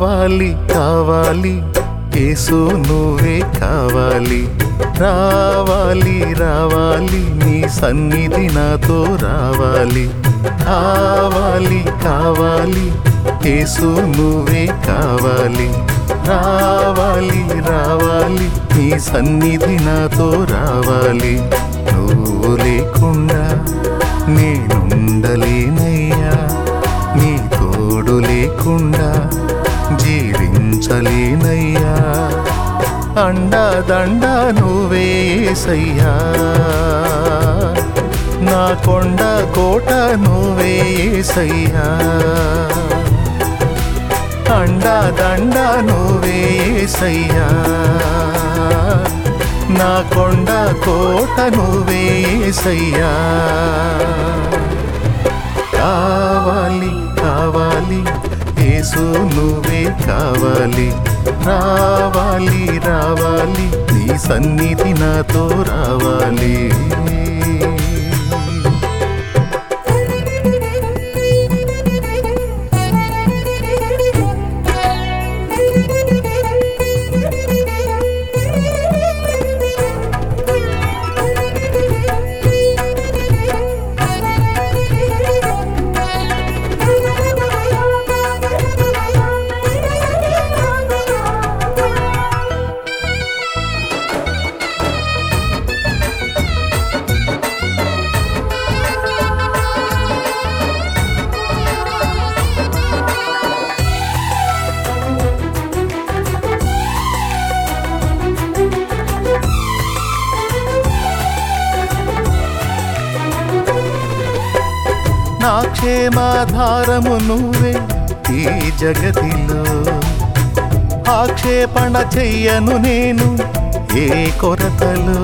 కావాలి కావాలి యేసు నువ్వే కావాలి రావాలి రావాలి నీ సన్నిధి నాతో రావాలి కావాలి కావాలి యేసు నువ్వే కావాలి రావాలి రావాలి నీ సన్నిధి నాతో రావాలి నువ్వు లేకుండా నేనుండలేనయ్యా నీ తోడు లేకుండా జీవించలేనయ్యా అండా దండ నువ్వేసయ్యా నా కొండ కోట నువ్వేసయ్యా అండా దండ నువ్వేసయ్యా నా కొండ కోట నువ్వేసయ్యా కావాలి కావాలి యేసు నువ్వే కావాలి రావాలి రావాలి నీ సన్నిధి నాతో రావాలి నా క్షేమాధారము నువ్వే ఈ జగతిలో ఆక్షేపణ చెయ్యను నేను ఏ కొరతలో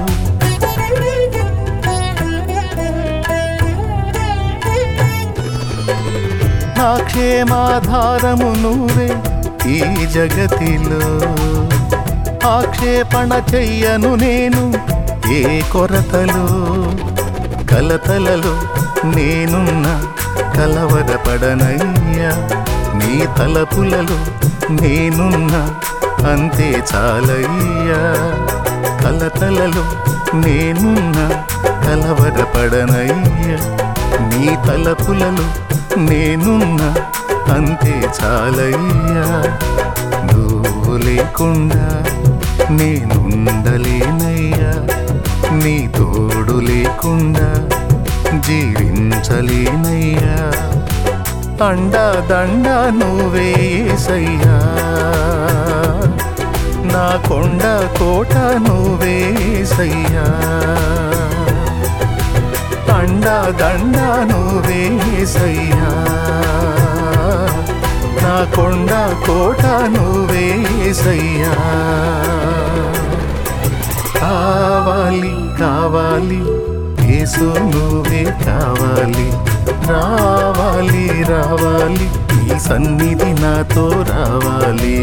నా క్షేమాధారము నువ్వే ఈ జగతిలో ఆక్షేపణ చెయ్యను నేను ఏ కొరతలో కలతలలో నేనున్న కలవరపడనయ్యా నీ తలపులలో నేనున్న అంతే చాలయ్యా కలతలలో నేనున్న కలవరపడనయ్యా నీ తలపులలో నేనున్న అంతే చాలయ్యా నువ్వు లేకుండా నేనుండలేనయ్యా నీ తోడు లేకుండా జీవించలేనయ్యా అండా దండ నువ్వేసయ్యా నా కొండ కోట నువ్వేసయ్యా అండా దండ నువ్వేసయ్యా నా కొండ కోట నువ్వేసయ్యా కావాలి కావాలి యేసు నువ్వే కావాలి రావాలి రావాలి నీ సన్నిధి నాతో రావాలి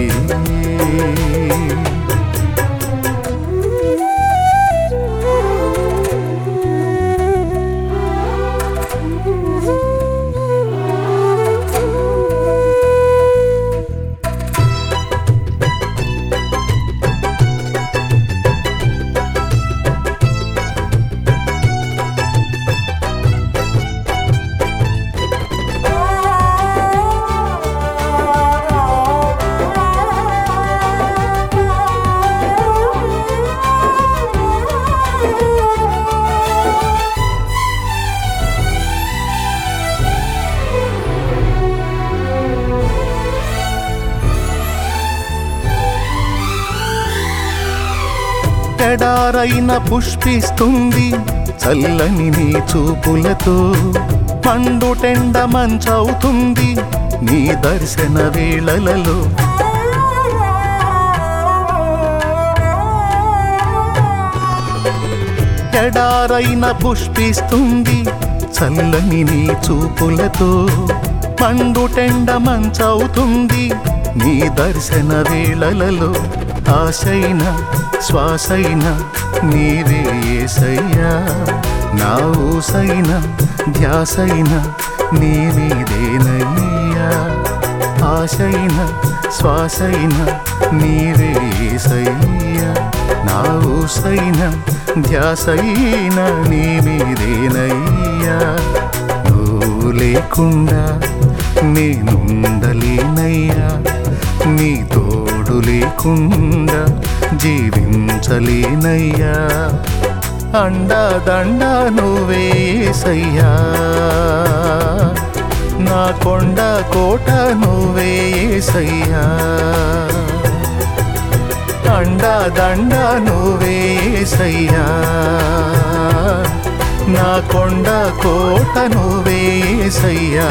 ఎడారైన పుష్పిస్తుంది చల్లని నీ చూపులతో పండుటెండ మంచవుతుంది నీ దర్శన వేళలలో ఎడారైన పుష్పిస్తుంది చల్లని నీ చూపులతో పండుటెండ మంచవుతుంది నీ దర్శన వేళలలో ఆశైన శ్వాసైన నీవే ఏసయ్యా నా ఊసైన ధ్యాసైన నీవిదేనయ్యా ఆశైన శ్వాసైన నీవే ఏసయ్యా నా ఊసైన ధ్యాసైన నీ మీదేనయ్యా నువ్వు లేకుండా నేనుండలేనయ్యా నీ తోడు లేకుండా జీవించలేనయ్యా అండా దండ నువ్వే ఏసయ్యా నా కొండ కోట నువ్వే ఏసయ్యా అండా దండ నువ్వే ఏసయ్యా నా కొండ కోట నువ్వే ఏసయ్యా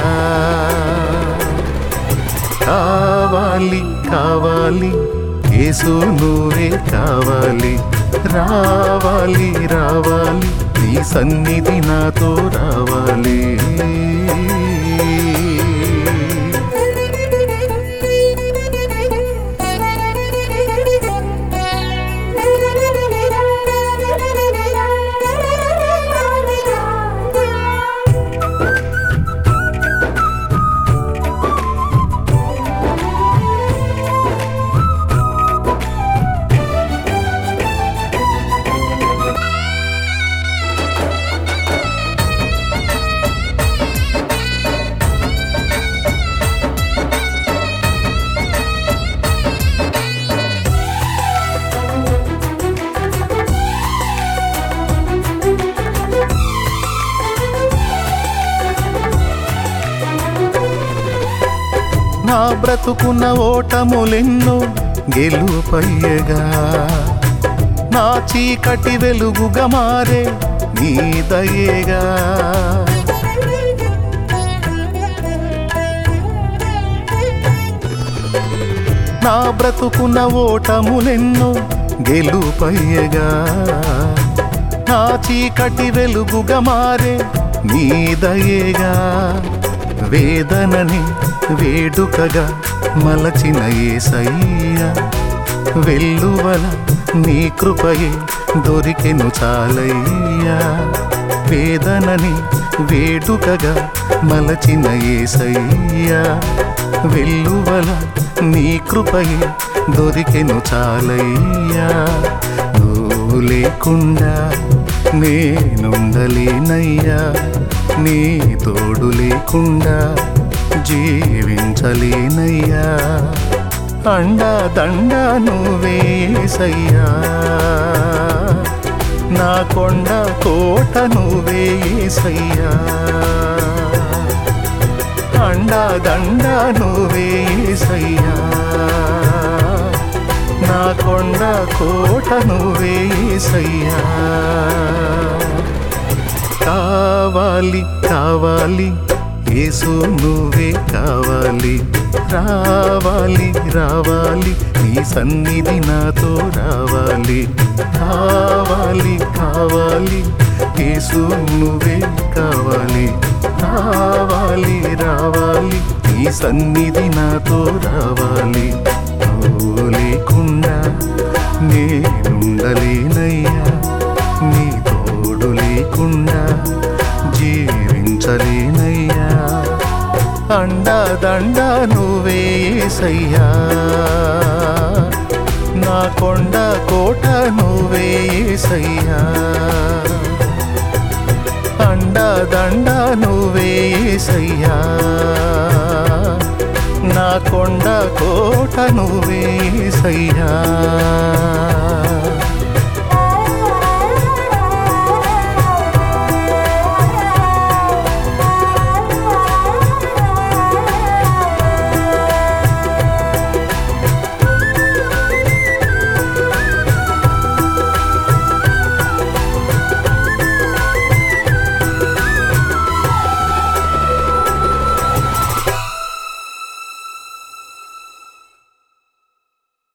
కావాలి కావాలి యేసు నువ్వే కావాలి రావాలి రావాలి నీ సన్నిధి నాతో రావాలి నా బ్రతుకున్న ఓటములెన్నో గెలుపయ్యగా నా చీకటి వెలుగుగా మారే నీ దయేగా నా బ్రతుకున్న ఓటములెన్నో గెలుపయ్యగా నా చీకటి వెలుగుగా మారే నీ దయేగా వేదనని వేడుకగా మలచిన ఏసయ్య వెల్లువల నీ కృపయే దొరికెను చాలయ్యా వేదనని వేడుకగా మలచిన ఏసయ్య వెల్లువల నీ కృపయే దొరికెను చాలయ్యా నువ్వు లేకుండా నేనుండలేనయ్యా నీ తోడు లేకుండా జీవించలేనయ్యా అండా దండ నువ్వేసయ్యా నా కొండ కోట నువ్వేసయ్యా అండా దండ నువ్వేసయ్యా నా కొండ కోట నువ్వేసయ్యా కావాలి కావాలి యేసు నువ్వే కావాలి రావాలి రావాలి నీ సన్నిధి నాతో రావాలి కావాలి కావాలి యేసు నువ్వే కావాలి రావాలి రావాలి నీ సన్నిధి నాతో రావాలి నువ్వు లేకుండా నేనుండలేనయ్యా నీ తోడు లేకుండా జీవించలేనయ్యా అండా దండ నువ్వేసయ్యా నా కొండ కోట నువ్వేసయ్యా అండా దండ నువ్వేసయ్యా నా కొండ కోట నువ్వేసయ్యా